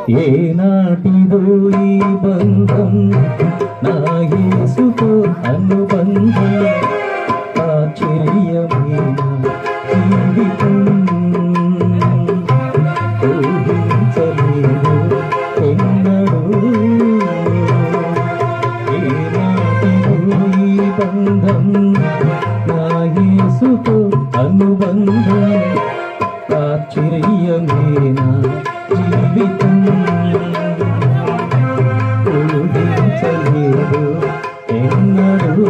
ఏనాటిదో ఈ బంధం నా యేసుతో అనుబంధం ఆశ్చర్యమైన జీవితం ఊహించలేదు ఎన్నడూ ఏనాటిదో ఈ బంధం నా యేసుతో అనుబంధం ఆశ్చర్యమైన జీవితం ఊహించలేదు ఎన్నడూ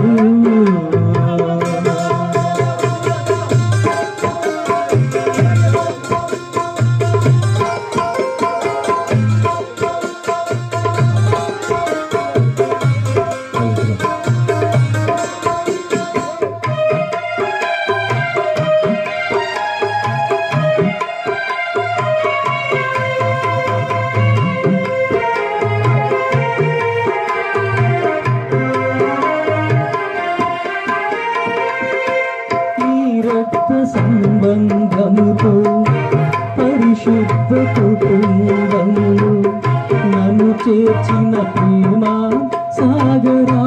ఈ రక్త సంబంధముతో పరిశుద్ధ కుటుంబములు నన్ను చేర్చిన ప్రేమ సాగరా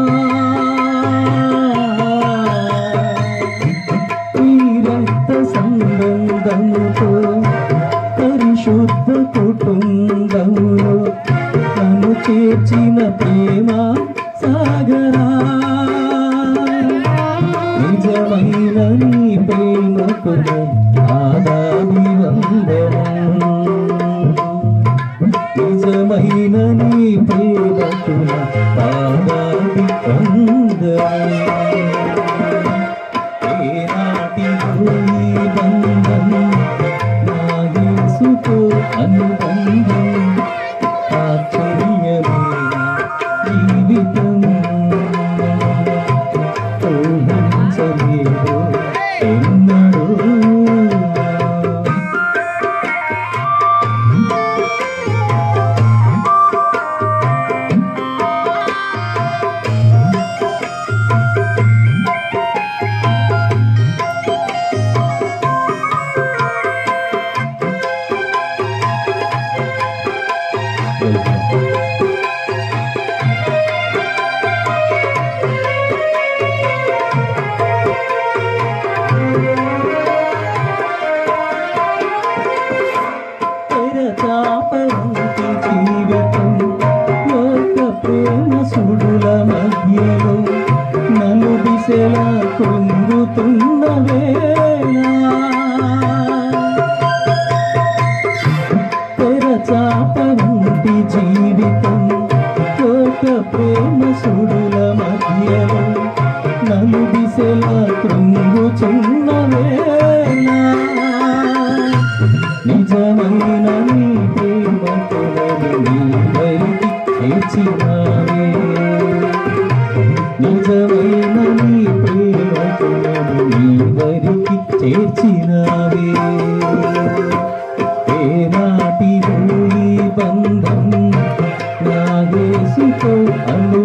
ఈ రక్త సంబంధముతో పరిశుద్ధ కుటుంబములు నన్ను చేర్చిన ప్రేమ సాగరా నిజమైన నీ ప్రేమకు ఆదాని వందనం నిజమైన నీ ప్రేమకు ఆదాని వందనం ఏనాటిదో ఈ బంధం నా యేసుతో అనుబంధం ఆశ్చర్యమైన జీవితం ఊహించలేదు ఎన్నడూ తెరచాపంటి జీవితం లోక ప్రేమ సుడుల మధ్యలో నలు దిశలా కృంగుతున్న వేళ తెరచాపంటి జీవితం లోక ప్రేమ సుడుల మధ్యలో నలు దిశలా కృంగుచున్న వేళ నిజమైన నీ ప్రేమతోనని నీ వరికి చేర్చినావే నిజమైన నీ ప్రేమతోనని నీ వరికి చేర్చినావే ఏనాటిదో ఈ బంధం నా యేసుతో అను